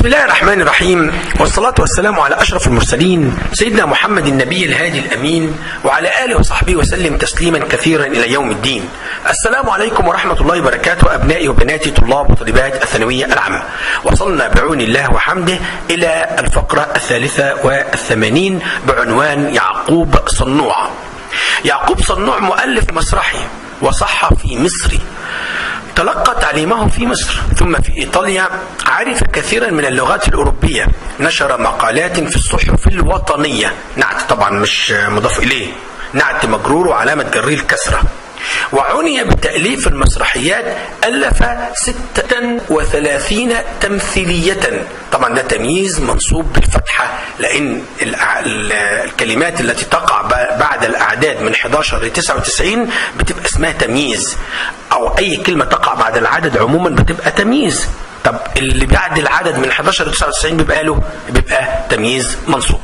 الله الرحمن الرحيم والصلاة والسلام على أشرف المرسلين سيدنا محمد النبي الهادي الأمين وعلى آله وصحبه وسلم تسليما كثيرا إلى يوم الدين السلام عليكم ورحمة الله وبركاته أبنائي وبناتي طلاب وطالبات الثانوية العامة وصلنا بعون الله وحمده إلى الفقرة الثالثة والثمانين بعنوان يعقوب صنوع يعقوب صنوع مؤلف مسرحي وصحفي مصري تلقى تعليمه في مصر ثم في إيطاليا عرف كثيرا من اللغات الأوروبية نشر مقالات في الصحف الوطنية نعت طبعا مش مضاف إليه نعت مجرور وعلامة جريه الكسرة وعني بتأليف المسرحيات ألف ستة وثلاثين تمثيلية طبعا ده تمييز منصوب بالفتحة لأن الكلمات التي تقع بعد الأعداد من 11 ل 99 بتبقى اسمها تمييز أو أي كلمة تقع بعد العدد عموما بتبقى تمييز طب اللي بعد العدد من 11 ل 99 بيبقى له بيبقى تمييز منصوب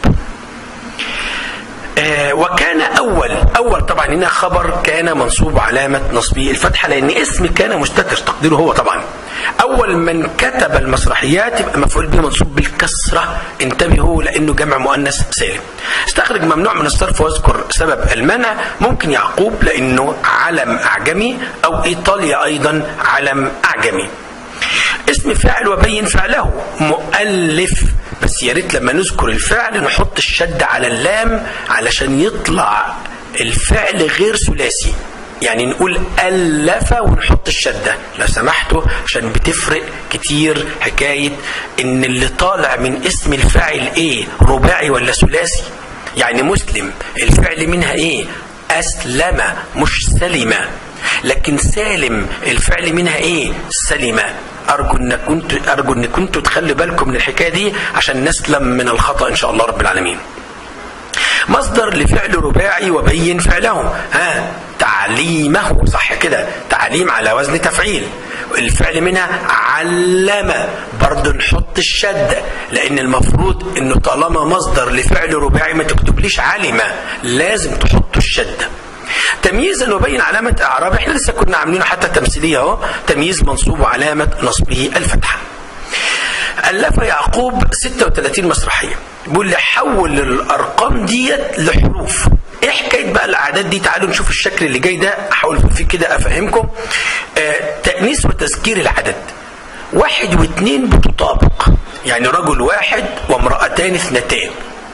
آه وكان اول اول طبعا هنا خبر كان منصوب علامه نصبه الفتحه لان اسم كان مستتر تقديره هو طبعا اول من كتب المسرحيات يبقى مفعول به منصوب بالكسره انتبهوا لانه جمع مؤنث سالم استخرج ممنوع من الصرف واذكر سبب المنع ممكن يعقوب لانه علم اعجمي او ايطاليا ايضا علم اعجمي اسم فاعل وبين فعله مؤلف بس يا ريت لما نذكر الفعل نحط الشد على اللام علشان يطلع الفعل غير ثلاثي يعني نقول ألف ونحط الشدة لو سمحتوا عشان بتفرق كتير حكاية إن اللي طالع من اسم الفاعل إيه رباعي ولا ثلاثي يعني مسلم الفعل منها إيه أسلم مش سلم لكن سالم الفعل منها إيه سلم ارجو ان كنت ارجو ان كنتوا تخلي بالكم من الحكايه دي عشان نسلم من الخطا ان شاء الله رب العالمين مصدر لفعل رباعي وبين فعله ها تعليمه صح كده تعليم على وزن تفعيل الفعل منها علم برضه نحط الشدة لأن المفروض إنه طالما مصدر لفعل رباعي ما تكتبليش علم لازم تحط الشدة تمييزا وبين علامة إعراب احنا لسه كنا عاملينه حتى تمثيلية اهو تمييز منصوب وعلامة نصبه الفتحة ألف يعقوب 36 مسرحية بيقول لي حول الأرقام ديت لحروف ايه حكايه بقى الاعداد دي تعالوا نشوف الشكل اللي جاي ده احاول فيه كده افهمكم آه تانيث وتذكير العدد واحد واثنين بتطابق يعني رجل واحد وامرأتان اثنتان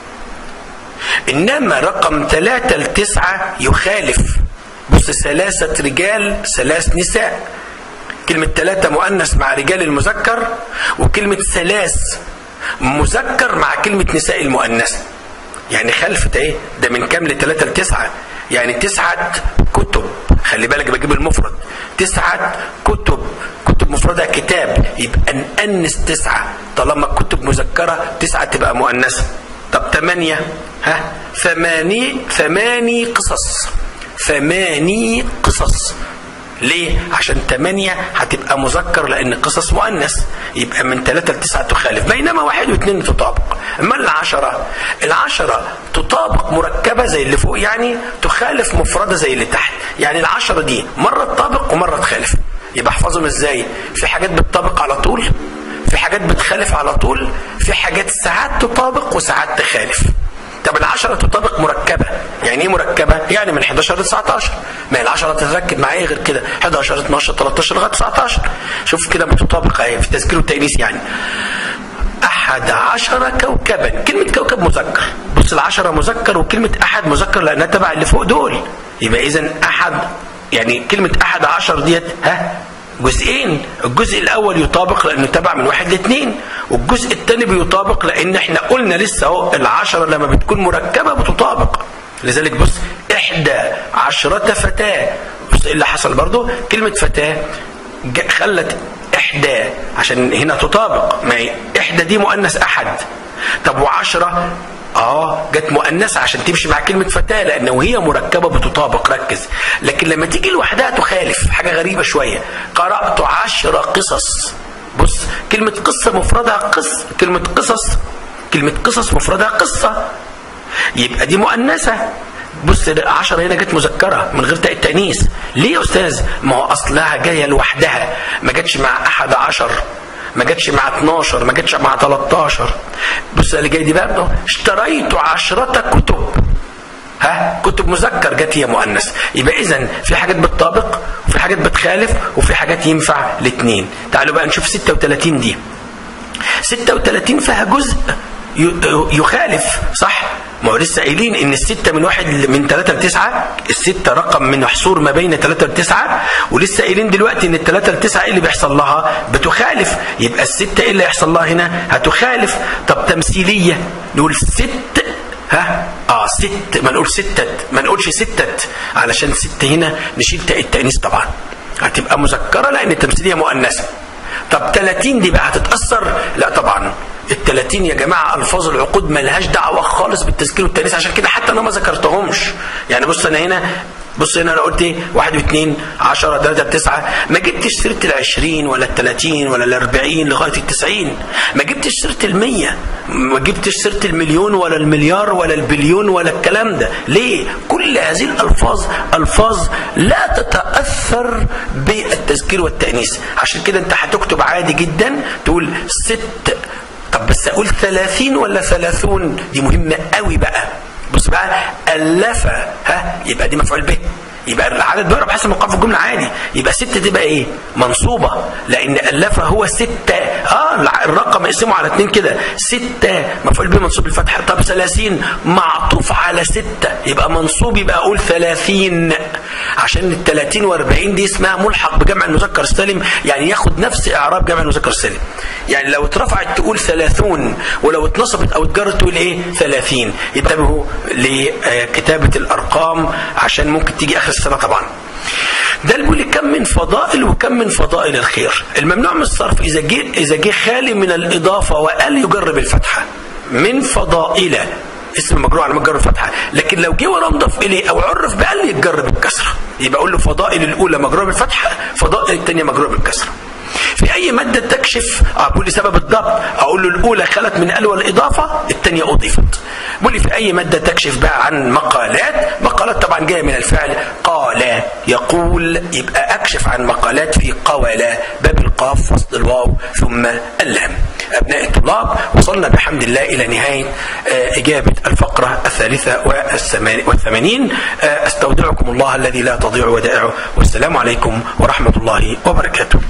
إنما رقم ثلاثة لتسعة يخالف بص ثلاثة رجال ثلاث نساء كلمة ثلاثة مؤنث مع رجال المذكر وكلمة ثلاث مذكر مع كلمة نساء المؤنثة يعني خلفت ايه ده من كام لثلاثة لتسعة يعني تسعة كتب خلي بالك بجيب المفرد تسعة كتب كتب مفردها كتاب يبقى نأنس تسعة طالما كتب مذكرة تسعة تبقى مؤنثة طب ثمانية ها ثماني ثماني قصص ثماني قصص ليه؟ عشان ثمانية هتبقى مذكر لأن قصص مؤنث يبقى من ثلاثة لتسعة تخالف بينما واحد واثنين تطابق أما العشرة العشرة تطابق مركبة زي اللي فوق يعني تخالف مفردة زي اللي تحت يعني العشرة دي مرة تطابق ومرة تخالف يبقى احفظهم ازاي؟ في حاجات بتطابق على طول في حاجات بتخالف على طول في حاجات ساعات تطابق وساعات تخالف طب العشرة تطابق مركبة يعني ايه مركبة يعني من 11 ل 19 ما هي العشرة تتركب مع ايه غير كده 11 12 13 لغاية 19 شوف كده متطابقة اهي في تذكير والتأنيث يعني أحد عشر كوكبا كلمة كوكب مذكر بص العشرة مذكر وكلمة أحد مذكر لأنها تبع اللي فوق دول يبقى إذا أحد يعني كلمة أحد عشر ديت ها جزئين الجزء الاول يطابق لانه تبع من واحد لاثنين والجزء الثاني بيطابق لان احنا قلنا لسه اهو العشره لما بتكون مركبه بتطابق لذلك بص احدى عشرة فتاة بص ايه اللي حصل برضو كلمة فتاة خلت احدى عشان هنا تطابق ما هي احدى دي مؤنث احد طب وعشرة اه جت مؤنثه عشان تمشي مع كلمه فتاه لان وهي مركبه بتطابق ركز لكن لما تيجي لوحدها تخالف حاجه غريبه شويه قرات عشر قصص بص كلمه قصه مفردها قص كلمه قصص كلمه قصص مفردها قصه يبقى دي مؤنثه بص عشرة هنا جت مذكرة من غير تاء التأنيث ليه يا أستاذ ما هو أصلها جاية لوحدها ما جاتش مع أحد عشر ما جاتش مع 12 ما جاتش مع 13 بص اللي جاي دي بقى اشتريت عشرة كتب ها كتب مذكر جت هي مؤنث يبقى اذا في حاجات بتطابق وفي حاجات بتخالف وفي حاجات ينفع الاثنين تعالوا بقى نشوف 36 دي 36 فيها جزء يخالف صح ما هو لسه قايلين ان الستة من واحد من ثلاثة لتسعة الستة رقم من محصور ما بين ثلاثة لتسعة ولسه قايلين دلوقتي ان الثلاثة لتسعة ايه اللي بيحصل لها بتخالف يبقى الستة ايه اللي هيحصل لها هنا هتخالف طب تمثيلية نقول ست ها اه ست ما نقول ستة ما نقولش ستة علشان ست هنا نشيل تاء التأنيث طبعا هتبقى مذكرة لان التمثيلية مؤنثة طب 30 دي بقى هتتأثر لا طبعا ال 30 يا جماعه الفاظ العقود ملهاش دعوه خالص بالتذكير والتانيث عشان كده حتى انا ما ذكرتهمش يعني بص انا هنا بص هنا انا قلت ايه؟ واحد واثنين 10 3 9 ما جبتش سيره ال 20 ولا ال 30 ولا ال 40 لغايه ال 90 ما جبتش سيره ال 100 ما جبتش سيره المليون ولا المليار ولا البليون ولا الكلام ده ليه؟ كل هذه الالفاظ الفاظ لا تتاثر بالتذكير والتانيث عشان كده انت هتكتب عادي جدا تقول ست طب بس اقول ثلاثين ولا ثلاثون دي مهمة قوي بقى بص بقى ألف ها يبقى دي مفعول به يبقى العدد بيقرب حسب موقف الجملة عادي يبقى ستة تبقى ايه منصوبة لان ألف هو ستة اه الرقم اقسمه على اتنين كده ستة مفعول به منصوب الفتحة طب ثلاثين معطوف على ستة يبقى منصوب يبقى اقول ثلاثين عشان الثلاثين واربعين دي اسمها ملحق بجمع المذكر السالم يعني ياخد نفس اعراب جمع المذكر السالم يعني لو اترفعت تقول ثلاثون ولو اتنصبت او اتجرت تقول ايه ثلاثين انتبهوا لكتابة الارقام عشان ممكن تيجي اخر السنة طبعا ده اللي بيقول كم من فضائل وكم من فضائل الخير الممنوع من الصرف اذا جه اذا جه خالي من الاضافه وقال يجرب الفتحه من فضائل اسم مجرور على مجرور الفتحه لكن لو جه وراه مضاف اليه او عرف بقال يتجرب الكسره يبقى اقول له فضائل الاولى مجرور بالفتحه فضائل الثانيه مجرور بالكسره في اي ماده تكشف اقول لي سبب الضبط اقول له الاولى خلت من ال والاضافه الثانيه اضيفت بقول لي في اي ماده تكشف بقى عن مقالات مقالات طبعا جايه من الفعل قال يقول يبقى اكشف عن مقالات في قولا باب القاف وسط الواو ثم اللام ابناء الطلاب وصلنا بحمد الله الى نهايه اجابه الفقره الثالثه والثمانين استودعكم الله الذي لا تضيع ودائعه والسلام عليكم ورحمه الله وبركاته